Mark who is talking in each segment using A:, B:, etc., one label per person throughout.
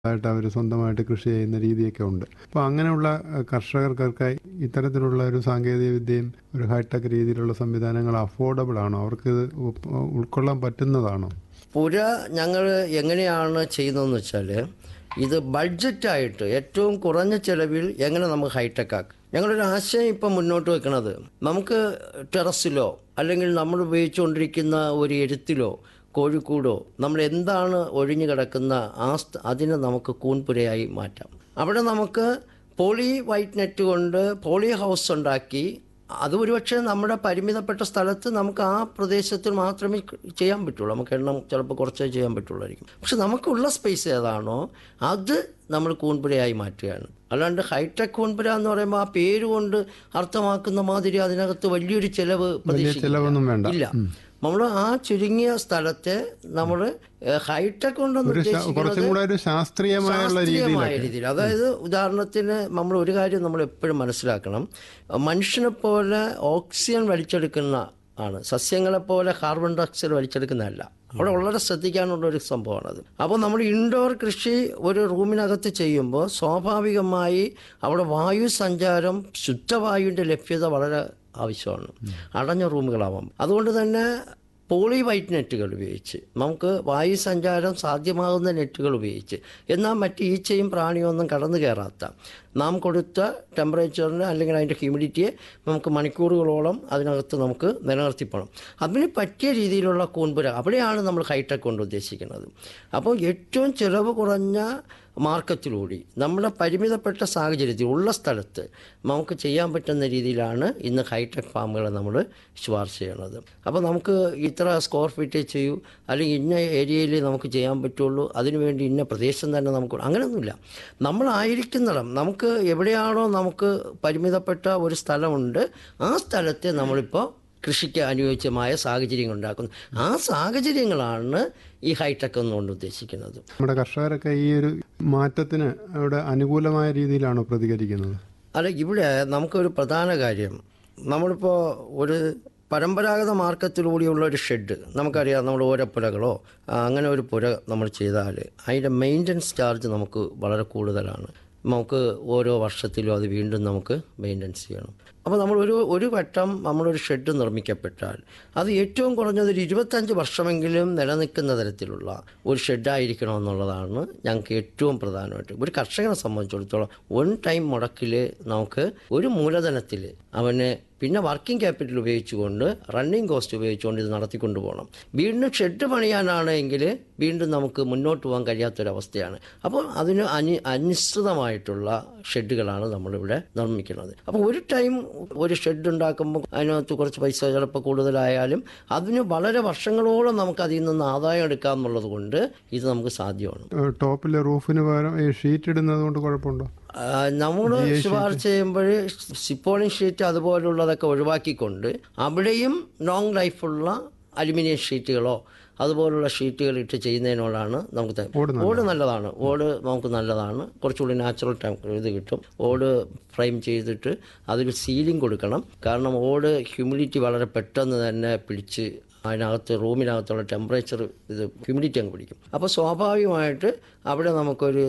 A: ആയിട്ട് അവർ സ്വന്തമായിട്ട് കൃഷി ചെയ്യുന്ന രീതിയൊക്കെ ഉണ്ട് അപ്പോൾ അങ്ങനെയുള്ള അഹ്, കർഷകർക്കൊക്കെ ഇത്തരത്തിലുള്ള ഒരു സാങ്കേതിക വിദ്യയും ഒരു ഹൈടെക് രീതിയിലുള്ള സംവിധാനങ്ങൾ അഫോർഡബിൾ ആണോ അവർക്ക് ഇത് ഉപ്പ് ഉൾക്കൊള്ളാൻ പറ്റുന്നതാണോ
B: പുര ഞങ്ങൾ എങ്ങനെയാണ് ചെയ്യുന്നതെന്ന് വെച്ചാൽ ഇത് ബഡ്ജറ്റായിട്ട് ഏറ്റവും കുറഞ്ഞ ചിലവിൽ എങ്ങനെ നമുക്ക് ഹൈടെക് ആക്കാം ഞങ്ങളൊരു ആശയം ഇപ്പം മുന്നോട്ട് വെക്കുന്നത് നമുക്ക് ടെറസിലോ അല്ലെങ്കിൽ നമ്മൾ ഉപയോഗിച്ചുകൊണ്ടിരിക്കുന്ന ഒരു എഴുത്തിലോ കോഴിക്കൂടോ നമ്മൾ എന്താണ് ഒഴിഞ്ഞു കിടക്കുന്ന ആ സ്ഥ- അതിനെ നമുക്ക് കൂൺപുരയായി മാറ്റാം അവിടെ നമുക്ക് പോളി വൈറ്റ് നെറ്റ് കൊണ്ട് പോളി ഹൗസ് ഉണ്ടാക്കി അത് ഒരുപക്ഷെ നമ്മുടെ പരിമിതപ്പെട്ട സ്ഥലത്ത് നമുക്ക് ആ പ്രദേശത്തിൽ മാത്രമേ ക- ചെയ്യാൻ പറ്റുള്ളൂ നമുക്ക് എണ്ണം ചിലപ്പോൾ കുറച്ചേ ചെയ്യാൻ പറ്റുള്ളായിരിക്കും പക്ഷെ നമുക്കുള്ള സ്പേസ് ഏതാണോ അത് നമ്മൾ കൂൺപുരയായി മാറ്റുകയാണ് അല്ലാണ്ട് ഹൈടെക് കൂൺപുര എന്ന് പറയുമ്പോൾ ആ പേര് കൊണ്ട് അർത്ഥമാക്കുന്ന മാതിരി അതിനകത്ത് വലിയൊരു ചെലവ്
A: ചെലവൊന്നും വേണ്ട.
B: ഇല്ല നമ്മൾ ആ ചുരുങ്ങിയ സ്ഥലത്തെ നമ്മൾ ഹൈടെക് കൊണ്ടൊന്നും
A: ഒരു ശാ- കുറച്ചും കൂടെ ഒരു ശാസ്ത്രീയമായുള്ള
B: ശാസ്ത്രീയമായ
A: രീതിയിലൊക്കെ
B: രീതിയിൽ അതായത് ഉദാഹരണത്തിന് നമ്മൾ ഒരു കാര്യം നമ്മൾ എപ്പോഴും മനസ്സിലാക്കണം മനുഷ്യനെ പോലെ ഓക്സിജൻ വലിച്ചെടുക്കുന്ന ആണ് സസ്യങ്ങളെ പോലെ കാർബൺ ഡയോക്സൈഡ് വലിച്ചെടുക്കുന്നതല്ല അവിടെ വളരെ ശ്രദ്ധിക്കാനുള്ള ഒരു സംഭവമാണത് അപ്പോൾ നമ്മൾ ഇൻഡോർ കൃഷി ഒരു റൂമിനകത്ത് ചെയ്യുമ്പോൾ സ്വാഭാവികമായി അവിടെ വായു സഞ്ചാരം ശുദ്ധവായുവിൻ്റെ ലഭ്യത വളരെ ആവശ്യമാണ് അടഞ്ഞ റൂമുകളാവാം അതുകൊണ്ട് തന്നെ പോളി വൈറ്റ് നെറ്റുകൾ ഉപയോഗിച്ച് നമുക്ക് വായു സഞ്ചാരം സാധ്യമാകുന്ന നെറ്റുകൾ ഉപയോഗിച്ച് എന്നാൽ മറ്റ് ഈച്ചയും പ്രാണിയും ഒന്നും കടന്നു കയറാത്ത നാം കൊടുത്ത ടെമ്പറേച്ചറിന് അല്ലെങ്കിൽ അതിൻ്റെ ഹ്യൂമിഡിറ്റിയെ നമുക്ക് മണിക്കൂറുകളോളം അതിനകത്ത് നമുക്ക് നിലനിർത്തിപ്പോണം അതിന് പറ്റിയ രീതിയിലുള്ള കൂൺപുര അവിടെയാണ് നമ്മൾ ഹൈടെക് കൊണ്ട് ഉദ്ദേശിക്കുന്നത് അപ്പോൾ ഏറ്റവും ചിലവ് കുറഞ്ഞ മാർക്കറ്റിലൂടെ നമ്മുടെ പരിമിതപ്പെട്ട സാഹചര്യത്തിൽ ഉള്ള സ്ഥലത്ത് നമുക്ക് ചെയ്യാൻ പറ്റുന്ന രീതിയിലാണ് ഇന്ന് ഹൈടെക് ഫാമുകളെ നമ്മൾ ശുപാർശ ചെയ്യണത് അപ്പോൾ നമുക്ക് ഇത്ര സ്ക്വയർ ഫീറ്റേ ചെയ്യൂ അല്ലെങ്കിൽ ഇന്ന ഏരിയയിൽ നമുക്ക് ചെയ്യാൻ പറ്റുള്ളൂ അതിനുവേണ്ടി ഇന്ന പ്രദേശം തന്നെ നമുക്ക് അങ്ങനെയൊന്നുമില്ല നമ്മളായിരിക്കുന്നിടം നമുക്ക് എവിടെയാണോ നമുക്ക് പരിമിതപ്പെട്ട ഒരു സ്ഥലമുണ്ട് ആ സ്ഥലത്തെ നമ്മളിപ്പോൾ കൃഷിക്ക് അനുയോജ്യമായ സാഹചര്യങ്ങൾ ഉണ്ടാക്കുന്നു ആ സാഹചര്യങ്ങളാണ് ഈ ഹൈടെക് എന്നുകൊണ്ട് ഉദ്ദേശിക്കുന്നത്
A: നമ്മുടെ കർഷകരൊക്കെ ഈ ഒരു മാറ്റത്തിന് അവിടെ അനുകൂലമായ രീതിയിലാണോ പ്രതികരിക്കുന്നത്
B: അല്ല ഇവിടെ നമുക്കൊരു പ്രധാന കാര്യം നമ്മളിപ്പോൾ ഒരു പരമ്പരാഗത മാർക്കറ്റിലൂടെയുള്ള ഒരു ഷെഡ് നമുക്കറിയാം നമ്മൾ ഓരപ്പുരകളോ ആ, അങ്ങനെ ഒരു പുര നമ്മൾ ചെയ്താൽ അതിൻ്റെ മെയിൻ്റനൻസ് ചാർജ് നമുക്ക് വളരെ കൂടുതലാണ് നമുക്ക് ഓരോ വർഷത്തിലും അത് വീണ്ടും നമുക്ക് മെയിൻ്റനൻസ് ചെയ്യണം അപ്പോൾ നമ്മൾ ഒരു ഒരു വട്ടം നമ്മളൊരു ഷെഡ് നിർമ്മിക്കപ്പെട്ടാൽ അത് ഏറ്റവും കുറഞ്ഞത് ഒരു ഇരുപത്തഞ്ച് വർഷമെങ്കിലും നിലനിൽക്കുന്ന തരത്തിലുള്ള ഒരു ഷെഡായിരിക്കണം എന്നുള്ളതാണ് ഞങ്ങൾക്ക് ഏറ്റവും പ്രധാനമായിട്ട് ഒരു കർഷകനെ സംബന്ധിച്ചിടത്തോളം വൺ ടൈം മുടക്കിൽ നമുക്ക് ഒരു മൂലധനത്തിൽ അവന് പിന്നെ വർക്കിംഗ് ക്യാപിറ്റൽ ഉപയോഗിച്ചുകൊണ്ട് റണ്ണിങ് കോസ്റ്റ് ഉപയോഗിച്ചുകൊണ്ട് ഇത് നടത്തിക്കൊണ്ടു പോകണം വീണ്ടും ഷെഡ് പണിയാനാണ് എങ്കിൽ വീണ്ടും നമുക്ക് മുന്നോട്ട് പോകാൻ കഴിയാത്തൊരവസ്ഥയാണ് അപ്പോൾ അതിന് അനി അനിശ്ചിതമായിട്ടുള്ള ഷെഡുകളാണ് നമ്മളിവിടെ നിർമ്മിക്കുന്നത് അപ്പോൾ ഒരു ടൈം ഒരു ഷെഡ് ഉണ്ടാക്കുമ്പോൾ അതിനകത്ത് കുറച്ച് പൈസ ചിലപ്പോൾ കൂടുതലായാലും അതിന് വളരെ വർഷങ്ങളോളം നമുക്ക് അതിൽ നിന്ന് ആദായം എടുക്കാം എന്നുള്ളത് കൊണ്ട് ഇത് നമുക്ക് സാധ്യമാണ്
A: ഏഹ് ടോപ്പിലെ റൂഫിന് പകരം ഈ ഷീറ്റ് ഇടുന്നത് കൊണ്ട് കുഴപ്പമുണ്ടോ
B: നമ്മൾ ശുപാർശ ചെയ്യുമ്പോൾ സിപ്പോളിംഗ് ഷീറ്റ് അതുപോലുള്ളതൊക്കെ ഒഴിവാക്കിക്കൊണ്ട് അവിടെയും ലോങ് ലൈഫുള്ള അലുമിനിയം ഷീറ്റുകളോ അതുപോലുള്ള ഷീറ്റുകൾ ഇട്ട് ചെയ്യുന്നതിനോടാണ് നമുക്ക് ത-
A: ഓട്
B: ഓട് നല്ലതാണ് ഓട് നമുക്ക് നല്ലതാണ് കുറച്ചുകൂടി നാച്ചുറൽ ടൈം ഇത് കിട്ടും ഓട് ഫ്രെയിം ചെയ്തിട്ട് അതിൽ സീലിംഗ് കൊടുക്കണം കാരണം ഓട് ഹ്യൂമിഡിറ്റി വളരെ പെട്ടെന്ന് തന്നെ പിടിച്ച് അതിനകത്ത് റൂമിനകത്തുള്ള ടെമ്പറേച്ചർ ഇത് ഹ്യൂമിഡിറ്റി അങ്ങ് പിടിക്കും അപ്പോൾ സ്വാഭാവികമായിട്ട് അവിടെ നമുക്കൊരു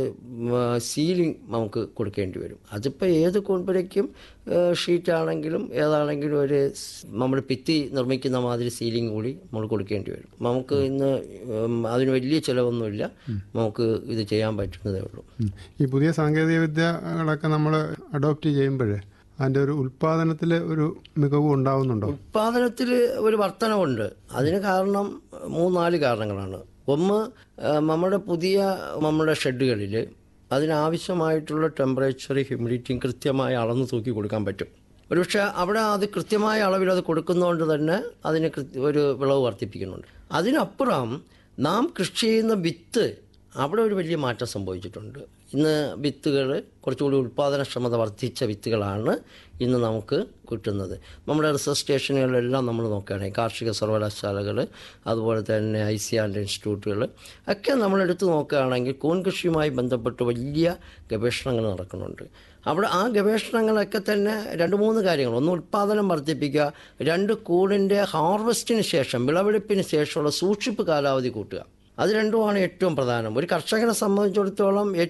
B: സീലിംഗ് നമുക്ക് കൊടുക്കേണ്ടി വരും അതിപ്പോൾ ഏത് കോൺപുരയ്ക്കും ഷീറ്റാണെങ്കിലും ഏതാണെങ്കിലും ഒരു നമ്മൾ ഭിത്തി നിർമ്മിക്കുന്ന മാതിരി സീലിംഗ് കൂടി നമ്മൾ കൊടുക്കേണ്ടി വരും നമുക്ക് ഇന്ന് ഉം, അതിന് വലിയ ചിലവൊന്നുമില്ല നമുക്ക് ഇത് ചെയ്യാൻ പറ്റുന്നതേ ഉള്ളൂ
A: ഉം. ഈ പുതിയ സാങ്കേതിക വിദ്യകളൊക്കെ നമ്മൾ അഡോപ്റ്റ് ചെയ്യുമ്പോഴേ അതിൻ്റെ ഒരു ഉൽപ്പാദനത്തിൽ ഒരു മികവ് ഉണ്ടാവുന്നുണ്ടോ
B: ഉൽപാദനത്തിൽ ഒരു വർധനവുണ്ട് അതിന് കാരണം മൂന്നാല് കാരണങ്ങളാണ് ഒന്ന് ആ, നമ്മുടെ പുതിയ നമ്മുടെ ഷെഡുകളിൽ അതിനാവശ്യമായിട്ടുള്ള ടെമ്പറേച്ചർ ഹ്യൂമിഡിറ്റിയും കൃത്യമായി അളന്ന് തൂക്കി കൊടുക്കാൻ പറ്റും ഒരുപക്ഷെ അവിടെ അത് കൃത്യമായ അളവിൽ അത് കൊടുക്കുന്നതുകൊണ്ട് തന്നെ അതിന് കൃത്യ- ഒരു വിളവ് വർദ്ധിപ്പിക്കുന്നുണ്ട് അതിനപ്പുറം നാം കൃഷി ചെയ്യുന്ന വിത്ത് അവിടെ ഒരു വലിയ മാറ്റം സംഭവിച്ചിട്ടുണ്ട് ഇന്ന് വിത്തുകൾ കുറച്ചുകൂടി ഉൽപ്പാദനക്ഷമത വർദ്ധിച്ച വിത്തുകളാണ് ഇന്ന് നമുക്ക് കിട്ടുന്നത് നമ്മുടെ റിസർച്ച് സ്റ്റേഷനുകളിലെല്ലാം നമ്മൾ നോക്കുകയാണെങ്കിൽ കാർഷിക സർവകലാശാലകൾ അതുപോലെ തന്നെ ഐ സി ആൻഡ് ഇൻസ്റ്റിറ്റ്യൂട്ടുകൾ ഒക്കെ നമ്മളെടുത്ത് നോക്കുകയാണെങ്കിൽ കൂൺ കൃഷിയുമായി ബന്ധപ്പെട്ട് വലിയ ഗവേഷണങ്ങൾ നടക്കുന്നുണ്ട് അവിടെ ആ ഗവേഷണങ്ങളൊക്കെ തന്നെ രണ്ട് മൂന്ന് കാര്യങ്ങൾ ഒന്ന് ഉൽപ്പാദനം വർദ്ധിപ്പിക്കുക രണ്ട് കൂടിൻ്റെ ഹാർവസ്റ്റിന് ശേഷം വിളവെടുപ്പിന് ശേഷമുള്ള സൂക്ഷിപ്പ് കാലാവധി കൂട്ടുക അത് രണ്ടുമാണ് ഏറ്റവും പ്രധാനം ഒരു കർഷകനെ സംബന്ധിച്ചിടത്തോളം